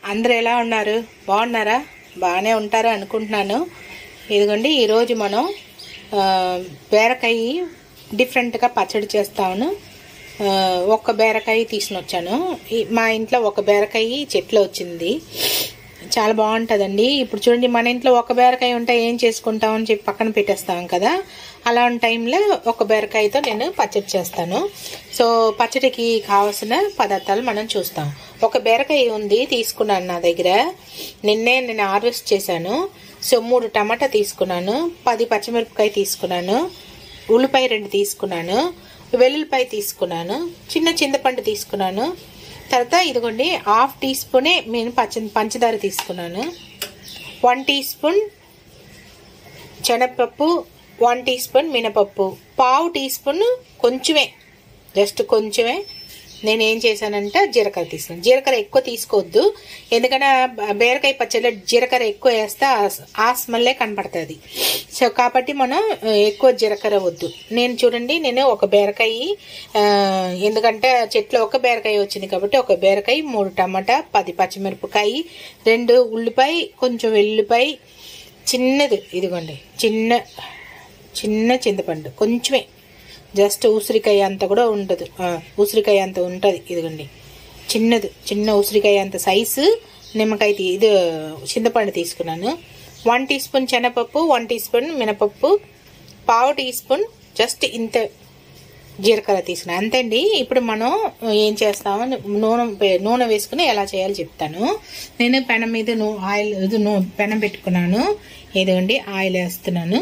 అందరూ ఎలా ఉన్నారు బాగున్నారా బాగానే ఉంటారా అనుకుంటున్నాను ఇదిగోండి ఈరోజు మనం ఆ, బీరకాయ డిఫరెంట్గా పచ్చడి చేస్తాను ఆ, ఒక్క బీరకాయ తీసుకుని వచ్చాను ఈ- మా ఇంట్లో ఒక బీరకాయ చెట్లో వచ్చింది చాలా బాగుంటుందండి ఇప్పుడు చూడండి మన ఇంట్లో ఒక బీరకాయ ఉంటే ఏం చేసుకుంటాం అని చెప్పి పక్కన పెట్టేస్తాం కదా అలాంటి టైంలో ఒక బీరకాయతో నేను పచ్చడి చేస్తాను సో పచ్చడికి కావాల్సిన పదార్థాలు మనం చూస్తాం ఒక బీరకాయ ఉంది తీసుకున్నాను నా దగ్గర నిన్నే నేను హార్వెస్ట్ చేశాను సో మూడు టమాటా తీసుకున్నాను పది పచ్చిమిరపకాయ తీసుకున్నాను ఉల్లిపాయ రెండు తీసుకున్నాను వెల్లుల్లిపాయ తీసుకున్నాను చిన్న చింతపండు తీసుకున్నాను తర్వాత ఇదిగోండి హాఫ్ టీ స్పూనే నేను పచ్చ పంచదార తీసుకున్నాను వన్ టీ స్పూన్ శనగపప్పు వన్ టీ స్పూన్ మినపప్పు పావు టీ స్పూన్ కొంచెమే జస్ట్ కొంచెమే నేను ఏం చేశానంటే జీలకర్ర తీసుకున్నాను జీలకర్ర ఎక్కువ తీసుకోవద్దు ఎందుకంటే బ- బీరకాయ పచ్చడిలో జీలకర్ర ఎక్కువ వేస్తే ఆ- ఆ స్మెల్లే కనపడుతుంది సో కాబట్టి మనం ఆ, ఎక్కువ జీలకర్ర వద్దు నేను చూడండి నేను ఒక బీరకాయ ఆ, ఎందుకంటే చెట్లో ఒక బీరకాయ వచ్చింది కాబట్టి ఒక బీరకాయ మూడు టమాటా పది పచ్చిమిరపకాయ రెండు ఉల్లిపాయ కొంచెం వెల్లుల్లిపాయ చిన్నది ఇదిగోండి చిన్న చిన్న చింతపండు కొంచెమే జస్ట్ ఉసిరికాయ అంత కూడా ఉండదు ఆ, ఉసిరికాయ అంత ఉంటుంది ఇదిగోండి చిన్నది చిన్న ఉసిరికాయ అంత సైజు నిమ్మకాయ తీ- ఇది చింతపండు తీసుకున్నాను వన్ టీ స్పూన్ శనగపప్పు వన్ టీ స్పూన్ మినపప్పు పావు టీ స్పూన్ జస్ట్ ఇంత జీలకర్ర తీసుకున్నాను అంతే అండి ఇప్పుడు మనం ఏం చేస్తాము నూనె వే- నూనె వేసుకుని ఎలా చేయాలో చెప్తాను నేను పెనం మీద నూ ఆయిల్ ఇది నూ పెనం పెట్టుకున్నాను ఇదిగోండి ఆయిల్ వేస్తున్నాను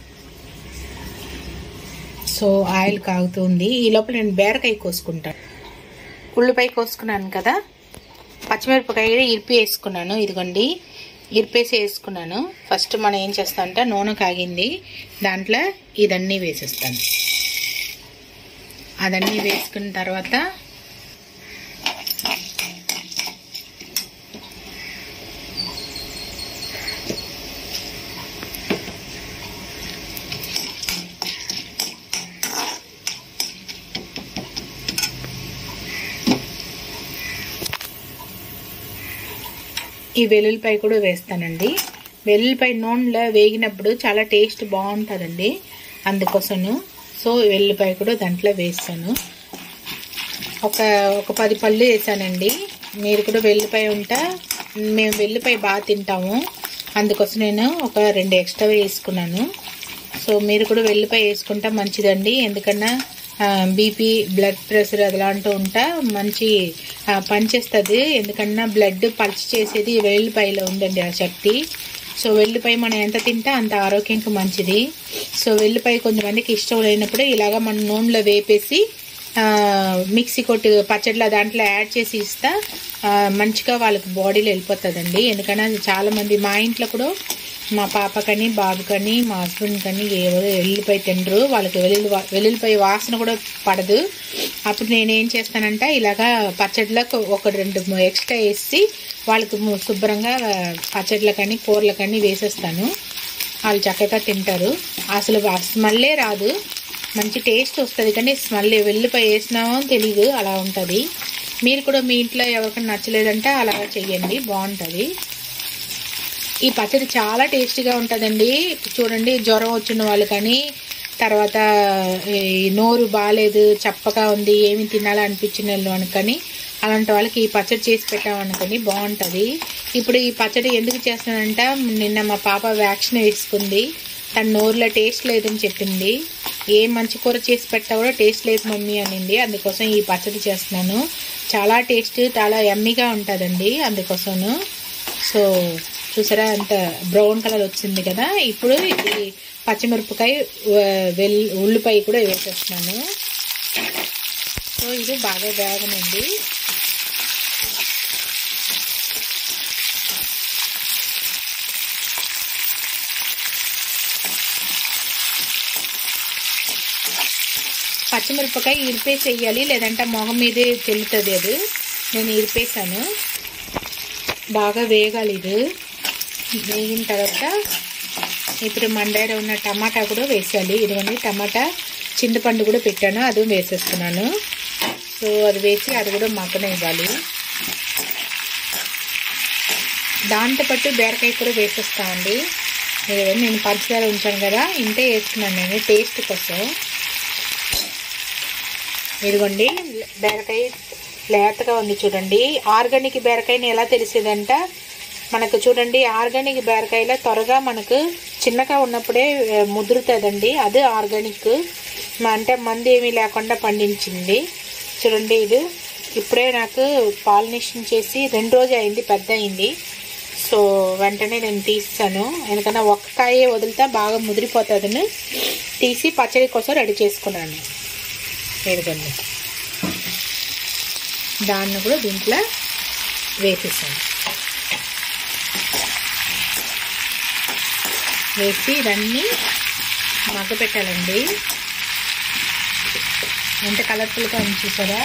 సో ఆయిల్ కాగుతుంది ఈ లోపల నేను బీరకాయ కోసుకుంటాను ఉల్లిపాయ కోసుకున్నాను కదా పచ్చిమిరపకాయ ఇరిపి వేసుకున్నాను ఇదిగోండి ఇరిపేసి వేసుకున్నాను ఫస్ట్ మనం ఏం చేస్తామంటే నూనె కాగింది దాంట్లో ఇదన్నీ వేసేస్తాను అదన్నీ వేసుకున్న తర్వాత ఈ వెల్లుల్లిపాయ కూడా వేస్తానండి వెల్లుల్లిపాయ నూనెలో వేగినప్పుడు చాలా టేస్ట్ బాగుంటుందండి అందుకోసము సో వెల్లుల్లిపాయ కూడా దాంట్లో వేస్తాను ఒక ఒక పది పళ్ళు వేసానండి మీరు కూడా వెల్లిపాయ ఉంటా మేము వెల్లిపాయ బాగా తింటాము అందుకోసం నేను ఒక రెండు ఎక్స్ట్రా వేసుకున్నాను సో మీరు కూడా వెల్లిపాయ వేసుకుంటా మంచిదండి ఎందుకన్నా బీపీ బ్లడ్ ప్రెషర్ అట్లాంటివి ఉంటా మంచి ఆ, పనిచేస్తుంది ఎందుకన్నా బ్లడ్ పల్చ్ చేసేది వెల్లిపాయలో ఉందండి ఆ శక్తి సో వెల్లిపాయ మనం ఎంత తింటే అంత ఆరోగ్యానికి మంచిది సో వెల్లిపాయ కొంతమందికి ఇష్టం లేనప్పుడు ఇలాగ మనం నూనెలో వేపేసి ఆ, మిక్సీ కొట్టి పచ్చడిలో దాంట్లో యాడ్ చేసి ఇస్తా ఆ, మంచిగా వాళ్ళకి బాడీలో వెళ్ళిపోతుందండి ఎందుకంటే అది చాలా మంది మా ఇంట్లో కూడా మా పాపకని బాబుకని మా హస్బెండ్ కని ఎవరు వెల్లుల్లిపాయ తినరు వాళ్ళకి వెల్లుల్లి వెల్లుల్లిపాయ వాసన కూడా పడదు అప్పుడు నేనేం చేస్తానంటే ఇలాగా పచ్చడిలో ఒక రెండు ఎక్స్ట్రా వేసి వాళ్ళకి ము- శుభ్రంగా పచ్చడిలకని కూరలకని వేసేస్తాను వాళ్ళు చక్కగా తింటారు అసలు ఆ స్మెల్లే రాదు మంచి టేస్ట్ వస్తుంది కానీ స్మెల్ వెల్లిపాయ వేసినామో తెలియదు అలా ఉంటుంది మీరు కూడా మీ ఇంట్లో ఎవరికైనా నచ్చలేదంటే అలా చెయ్యండి బాగుంటుంది ఈ పచ్చడి చాలా టేస్టీగా ఉంటుందండి చూడండి జ్వరం వచ్చిన వాళ్ళు కానీ తర్వాత ఈ నోరు బాగాలేదు చప్పగా ఉంది ఏమి తినాలనిపించిన వాళ్ళు కానీ అలాంటి వాళ్ళకి ఈ పచ్చడి చేసి పెట్టామనుకోని బాగుంటుంది ఇప్పుడు ఈ పచ్చడి ఎందుకు చేస్తున్నానంటే నిన్న మా పాప వ్యాక్సిన్ వేసుకుంది తన నోరులో టేస్ట్ లేదని చెప్పింది ఏ మంచి కూర చేసి పెట్టా కూడా టేస్ట్ లేదు మమ్మీ అనింది అందుకోసం ఈ పచ్చడి చేస్తున్నాను చాలా టేస్ట్ చాలా ఎమ్మీగా ఉంటుందండి అందుకోసము సో చూసారా అంత బ్రౌన్ కలర్ వచ్చింది కదా ఇప్పుడు ఈ పచ్చిమిరపకాయ వ- వెల్ ఉల్లిపాయ కూడా వేసేస్తున్నాను సో ఇది బాగా వేగనండి పచ్చిమిరపకాయ ఇరిపేసి వేయాలి లేదంటే మొహం మీదే తెల్లుతుంది అది నేను ఇరిపేసాను బాగా వేగాలి ఇది వేగిన తర్వాత ఇప్పుడు మన దగ్గర ఉన్న టమాటా కూడా వేసాలి ఇదిగోండి టమాటా చింతపండు కూడా పెట్టాను అది వేసేస్తున్నాను సో అది వేసి అది కూడా మగ్గనివ్వాలి దాంతోపాటు బీరకాయ కూడా వేసేస్తామండి ఇదిగోండి నేను పంచదార ఉంచాను కదా ఇంతే వేస్తున్నాను నేను టేస్ట్ కోసం ఇదిగోండి బీరకాయ లేతగా ఉంది చూడండి ఆర్గానిక్ బీరకాయని ఎలా తెలిసేదంట మనకు చూడండి ఆర్గానిక్ బీరకాయలో త్వరగా మనకు చిన్నగా ఉన్నప్పుడే ఆ, ముదురుతుందండి అది ఆర్గానిక్ మ- అంటే మందు ఏమీ లేకుండా పండించింది చూడండి ఇది ఇప్పుడే నాకు పాలినేషన్ చేసి రెండు రోజు అయింది పెద్ద అయింది సో వెంటనే నేను తీస్తాను ఎందుకన్నా ఒక్క కాయ వదిలితే బాగా ముదిరిపోతుందని తీసి పచ్చడి కోసం రెడీ చేసుకున్నాను ఇదిగోండి దాన్ని కూడా దీంట్లో వేసేసాను వేసి ఇదన్నీ మగ్గ పెట్టాలండి ఎంత కలర్ఫుల్గా ఉంది చూసారా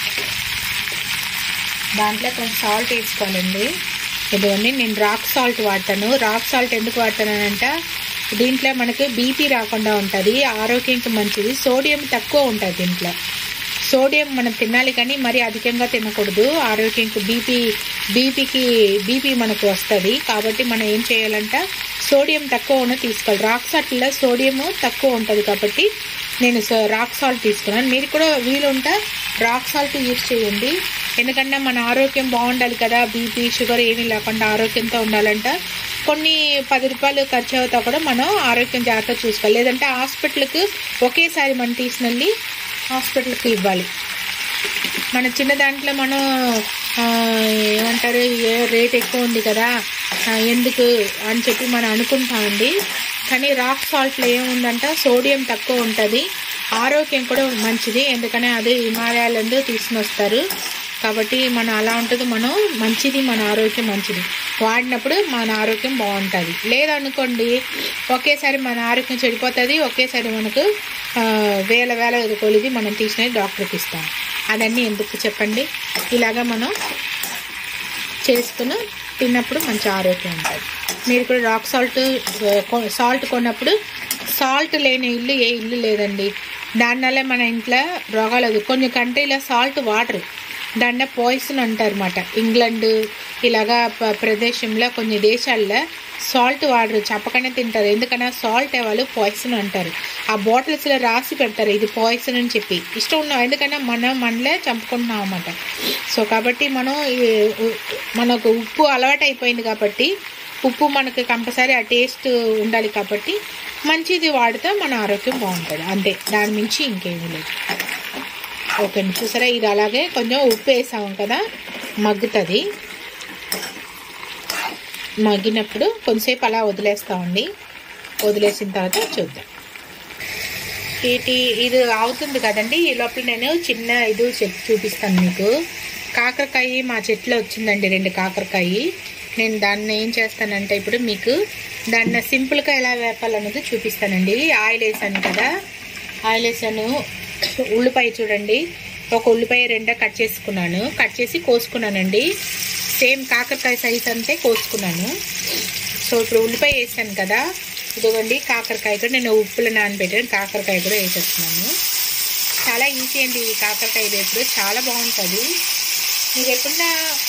దాంట్లో కొంచెం సాల్ట్ వేసుకోవాలండి ఇదిగోండి నేను రాక్ సాల్ట్ వాడతాను రాక్ సాల్ట్ ఎందుకు వాడతానంట దీంట్లో మనకి బీపీ రాకుండా ఉంటుంది ఆరోగ్యానికి మంచిది సోడియం తక్కువ ఉంటుంది దీంట్లో సోడియం మనం తినాలి కానీ మరీ అధికంగా తినకూడదు ఆరోగ్యానికి బీపీ బీపీకి బీపీ మనకు వస్తుంది కాబట్టి మనం ఏం చేయాలంట సోడియం తక్కువ ఉన్న తీసుకోవాలి రాక్ సాల్ట్లో సోడియం తక్కువ ఉంటుంది కాబట్టి నేను స- రాక్ సాల్ట్ తీసుకున్నాను మీరు కూడా వీలుంటే రాక్ సాల్ట్ యూజ్ చేయండి ఎందుకంటే మన ఆరోగ్యం బాగుండాలి కదా బీపీ షుగర్ ఏమీ లేకుండా ఆరోగ్యంతో ఉండాలంట కొన్ని పది రూపాయలు ఖర్చు అవుతా కూడా మనం ఆరోగ్యం జాగ్రత్త చూసుకోవాలి లేదంటే హాస్పిటల్కి ఒకేసారి మనం తీసుకెళ్ళి హాస్పిటల్కి ఇవ్వాలి మన చిన్న దాంట్లో మనం ఆ, ఏమంటారు ఏ రేట్ ఎక్కువ ఉంది కదా ఆ, ఎందుకు అని చెప్పి మనం అనుకుంటామండి కానీ రాక్ సాల్ట్లో ఏముందంట సోడియం తక్కువ ఉంటుంది ఆరోగ్యం కూడా మంచిది ఎందుకని అది హిమాలయాలందు తీసుకుని వస్తారు కాబట్టి మనం అలా ఉంటుంది మనం మంచిది మన ఆరోగ్యం మంచిది వాడినప్పుడు మన ఆరోగ్యం బాగుంటుంది లేదనుకోండి ఒకేసారి మన ఆరోగ్యం చెడిపోతుంది ఒకేసారి మనకు ఆ, వేల వేల కొలిది మనం తీసిన డాక్టర్కి ఇస్తాం అదన్నీ ఎందుకు చెప్పండి ఇలాగా మనం చేసుకుని తిన్నప్పుడు మంచి ఆరోగ్యం ఉంటుంది మీరు కూడా రాక్ సాల్ట్ సాల్ట్ కొన్నప్పుడు సాల్ట్ లేని ఇల్లు ఏ ఇల్లు లేదండి దానివల్ల మన ఇంట్లో రోగాలు వద్దు. కొన్ని కంట్రీలో సాల్ట్ వాటర్ దాన్ని పాయిజన్ అంటారు అనమాట ఇంగ్లాండ్ ఇలాగా ప- ప్రదేశంలో కొన్ని దేశాల్లో సాల్ట్ వాటర్ చెప్పకనే తింటారు ఎందుకన్నా సాల్ట్ వాళ్ళు పాయిజన్ అంటారు ఆ బాటిల్స్లో రాసి పెడతారు ఇది పాయిజన్ అని చెప్పి ఇష్టం ఉన్నాం ఎందుకన్నా మనం మనలే చంపుకుంటున్నాం అన్నమాట సో కాబట్టి మనం ఈ- ఉ- మనకు ఉప్పు అలవాటు అయిపోయింది కాబట్టి ఉప్పు మనకు కంపల్సరీ ఆ టేస్ట్ ఉండాలి కాబట్టి మంచిది వాడితే మన ఆరోగ్యం బాగుంటుంది అంతే దాని మించి ఇంకేమీ లేదు ఓకే అండి చూసారా ఇది అలాగే కొంచెం ఉప్పు వేసాము కదా మగ్గుతుంది మగ్గినప్పుడు కొంతసేపు అలా వదిలేస్తామండి వదిలేసిన తర్వాత చూద్దాం ఇది ఇది అవుతుంది కదండి ఈ లోపల నేను చిన్న ఇది చెట్టు చూపిస్తాను మీకు కాకరకాయ మా చెట్లో వచ్చిందండి రెండు కాకరకాయ నేను దాన్ని ఏం చేస్తానంటే ఇప్పుడు మీకు దాన్ని సింపుల్గా ఎలా వేపాలన్నది చూపిస్తానండి ఆయిల్ వేసాను కదా ఆయిల్ వేసాను ఉల్లిపాయ చూడండి ఒక ఉల్లిపాయ రెండా కట్ చేసుకున్నాను కట్ చేసి కోసుకున్నానండి సేమ్ కాకరకాయ సైజ్ అంతే కోసుకున్నాను సో ఇప్పుడు ఉల్లిపాయ వేసాను కదా ఇదిగోండి కాకరకాయ కూడా నేను ఉప్పులో నానబెట్టాను కాకరకాయ కూడా వేసేస్తున్నాను చాలా ఈజీ అండి ఈ కాకరకాయ వేపుడు చాలా బాగుంటుంది మీరు ఎప్పుడన్నా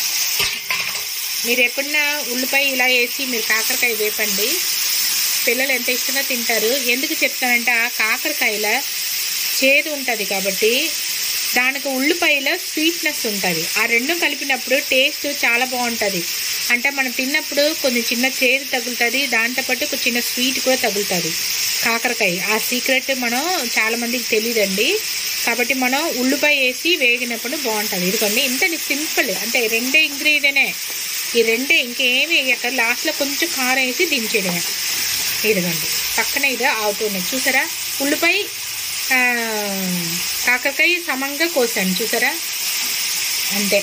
మీరు ఎప్పుడన్నా ఉల్లిపాయ ఇలా వేసి మీరు కాకరకాయ వేపండి పిల్లలు ఎంత ఇష్టంగా తింటారు ఎందుకు చెప్తానంటే ఆ కాకరకాయల చేదు ఉంటుంది కాబట్టి దానికి ఉల్లిపాయలో స్వీట్నెస్ ఉంటుంది ఆ రెండు కలిపినప్పుడు టేస్ట్ చాలా బాగుంటుంది అంటే మనం తిన్నప్పుడు కొంచెం చిన్న చేదు తగులుతుంది దాంతోపాటు ఒక చిన్న స్వీట్ కూడా తగులుతుంది కాకరకాయ ఆ సీక్రెట్ మనం చాలా మందికి తెలియదండి కాబట్టి మనం ఉల్లిపాయ వేసి వేగినప్పుడు బాగుంటుంది ఇదిగోండి ఇంత సింపుల్ అంటే రెండే ఇంగ్రీడియనే ఈ రెండే ఇంకేమి వేయక లాస్ట్లో కొంచెం కారం వేసి దించేయడమే ఇదిగోండి పక్కన ఇది ఆవుతున్నాయి చూసారా ఉల్లిపాయ ఆ, కాకరకాయ సమంగా కోసాను చూసారా అంతే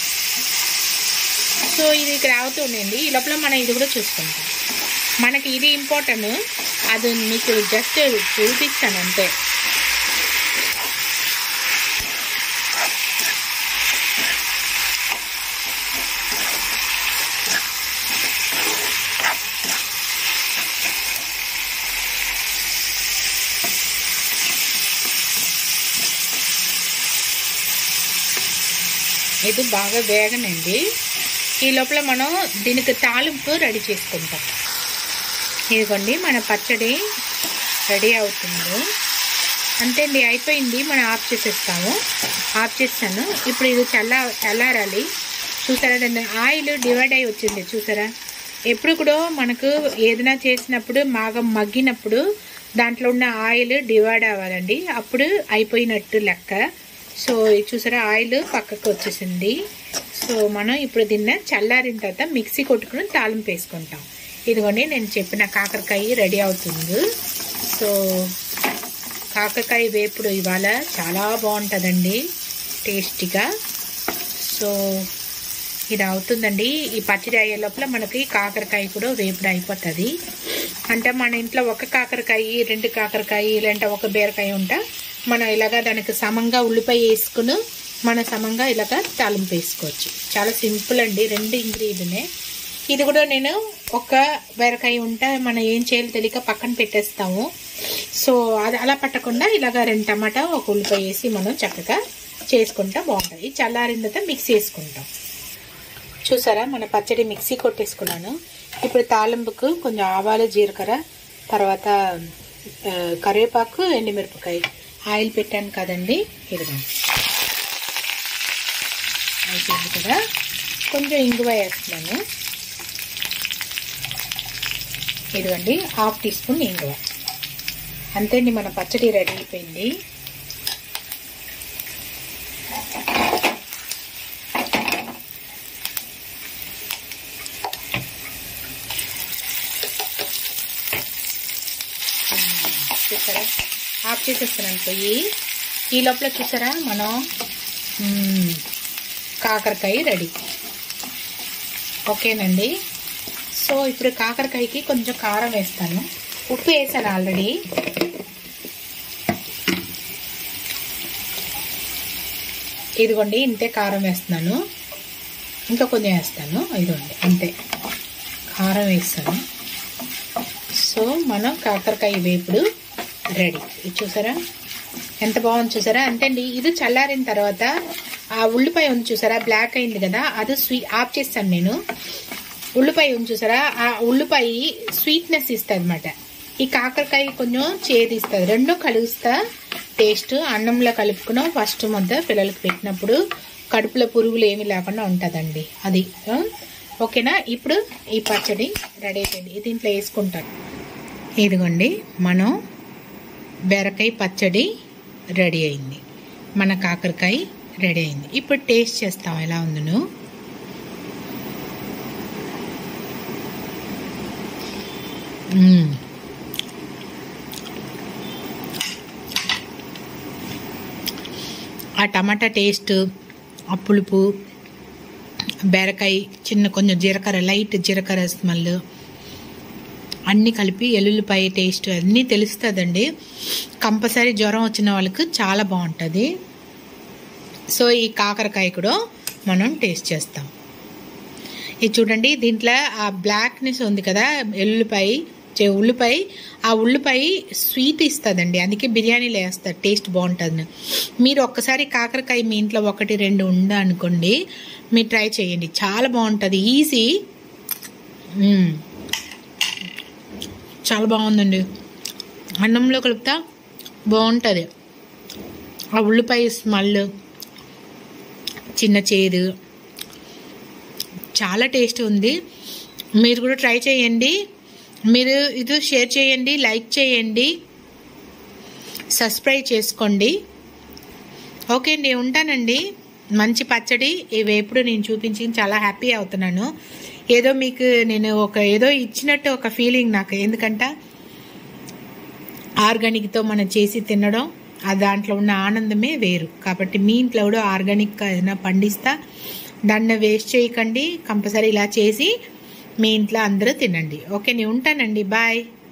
సో ఇది ఇక్కడ ఆగుతుండండి ఈ లోపల మనం ఇది కూడా చూసుకుంటాం మనకి ఇది ఇంపార్టెంట్ అది మీకు జస్ట్ చూపిస్తాను అంతే ఇది బాగా వేగనండి ఈ లోపల మనం దీనికి తాలింపు రెడీ చేసుకుంటాం ఇదిగోండి మన పచ్చడి రెడీ అవుతుంది అంతే అండి అయిపోయింది మనం ఆఫ్ చేసేస్తాము ఆఫ్ చేస్తాను ఇప్పుడు ఇది చల్ల చల్లారాలి చూసారా దాని ఆయిల్ డివైడ్ అయి వచ్చింది చూసారా ఎప్పుడు కూడా మనకు ఏదైనా చేసినప్పుడు బాగా మగ్గినప్పుడు దాంట్లో ఉన్న ఆయిల్ డివైడ్ అవ్వాలండి అప్పుడు అయిపోయినట్టు లెక్క సో ఇది చూసారా ఆయిల్ పక్కకు వచ్చేసింది సో మనం ఇప్పుడు దీన్ని చల్లారిన తర్వాత మిక్సీ కొట్టుకుని తాలింపు వేసుకుంటాం ఇదిగోండి నేను చెప్పిన కాకరకాయ రెడీ అవుతుంది సో కాకరకాయ వేపుడు ఇవాళ చాలా బాగుంటుందండి టేస్టీగా సో ఇది అవుతుందండి ఈ పచ్చడి అయ్యే లోపల మనకి కాకరకాయ కూడా వేపుడు అయిపోతుంది అంటే మన ఇంట్లో ఒక కాకరకాయ రెండు కాకరకాయ లేదంటే ఒక బీరకాయ ఉంటా మనం ఇలాగా దానికి సమంగా ఉల్లిపాయ వేసుకుని మన సమంగా ఇలాగ తాలింపు వేసుకోవచ్చు చాలా సింపుల్ అండి రెండు ఇంగ్రీడియంటే ఇది కూడా నేను ఒక బీరకాయ ఉంటే మనం ఏం చేయాలో తెలియక పక్కన పెట్టేస్తాము సో అది అలా పట్టకుండా ఇలాగ రెండు టమాటా ఒక ఉల్లిపాయ వేసి మనం చక్కగా చేసుకుంటా బాగుంటుంది చల్లారిన తర్వాత మిక్స్ చేసుకుంటాం చూసారా మన పచ్చడి మిక్సీ కొట్టేసుకున్నాను ఇప్పుడు తాలింపుకు కొంచెం ఆవాలు జీలకర్ర తర్వాత ఆ, కరివేపాకు ఎండుమిరపకాయ ఆయిల్ పెట్టాను కదండి ఇదిగో అయిపోయింది కదా కొంచెం ఇంగువ వేస్తున్నాను ఇదిగోండి హాఫ్ టీ స్పూన్ ఇంగువ అంతే అండి మన పచ్చడి రెడీ అయిపోయింది చూసారా ఆఫ్ చేసేస్తున్నాను పొయ్యి ఈ లోపల చూసారా మనం మ్మ్, కాకరకాయ రెడీ ఓకేనండి సో ఇప్పుడు కాకరకాయకి కొంచెం కారం వేస్తాను ఉప్పు వేసాను ఆల్రెడీ ఇదిగోండి ఇంతే కారం వేస్తున్నాను ఇంకా కొంచెం వేస్తాను ఇదిగోండి అంతే కారం వేస్తాను సో మనం కాకరకాయ వేపుడు రెడీ ఇది చూసారా ఎంత బాగుంది చూసారా అంతేండి ఇది చల్లారిన తర్వాత ఆ ఉల్లిపాయ ఉంది చూసారా బ్లాక్ అయింది కదా అది స్వీ ఆఫ్ చేస్తాను నేను ఉల్లిపాయ ఉంది చూసారా ఆ ఉల్లిపాయ స్వీట్నెస్ ఇస్తుంది అనమాట ఈ కాకరకాయ కొంచెం చేదిస్తుంది రెండూ కలుస్తా టేస్ట్ అన్నంలో కలుపుకున్నాం ఫస్ట్ ముద్ద పిల్లలకి పెట్టినప్పుడు కడుపులో పురుగులు ఏమీ లేకుండా ఉంటుందండి అది ఆ? ఓకేనా ఇప్పుడు ఈ పచ్చడి రెడీ అయిపోయింది దీంట్లో వేసుకుంటాను ఇదిగోండి మనం బెరకాయ పచ్చడి రెడీ అయింది మన కాకరకాయ రెడీ అయింది ఇప్పుడు టేస్ట్ చేస్తాం ఎలా ఉందను మ్మ్. ఆ టమాటా టేస్ట్ ఆ పులుపు బెరకాయ చిన్న కొంచెం జీలకర్ర లైట్ జీలకర్ర స్మెల్ అన్నీ కలిపి ఎల్లుల్లిపాయ టేస్ట్ అన్నీ తెలుస్తుందండి కంపల్సరీ జ్వరం వచ్చిన వాళ్ళకి చాలా బాగుంటుంది సో ఈ కాకరకాయ కూడా మనం టేస్ట్ చేస్తాం ఇది చూడండి దీంట్లో ఆ బ్లాక్నెస్ ఉంది కదా ఎల్లుల్లిపాయ చే- ఉల్లిపాయ ఆ ఉల్లిపాయ స్వీట్ ఇస్తుందండి అందుకే బిర్యానీలో వేస్తారు టేస్ట్ బాగుంటుంది మీరు ఒక్కసారి కాకరకాయ మీ ఇంట్లో ఒకటి రెండు ఉందా అనుకోండి మీరు ట్రై చేయండి చాలా బాగుంటుంది ఈజీ మ్మ్. చాలా బాగుందండి అన్నంలో కలుపుతా బాగుంటుంది ఆ ఉల్లిపాయ స్మెల్ చిన్న చేదు చాలా టేస్ట్ ఉంది మీరు కూడా ట్రై చేయండి మీరు ఇది షేర్ చేయండి లైక్ చేయండి సబ్స్క్రైబ్ చేసుకోండి ఓకే అండి ఉంటానండి మంచి పచ్చడి ఈ వేపుడు నేను చూపించి చాలా హ్యాపీ అవుతున్నాను ఏదో మీకు నేను ఒక ఏదో ఇచ్చినట్టు ఒక ఫీలింగ్ నాకు ఎందుకంటే ఆర్గానిక్తో మనం చేసి తినడం ఆ దాంట్లో ఉన్న ఆనందమే వేరు కాబట్టి మీ ఇంట్లో కూడా ఆర్గానిక్గా ఏదైనా పండిస్తా దాన్ని వేస్ట్ చేయకండి కంపల్సరీ ఇలా చేసి మీ ఇంట్లో అందరూ తినండి ఓకే నేను ఉంటానండి బాయ్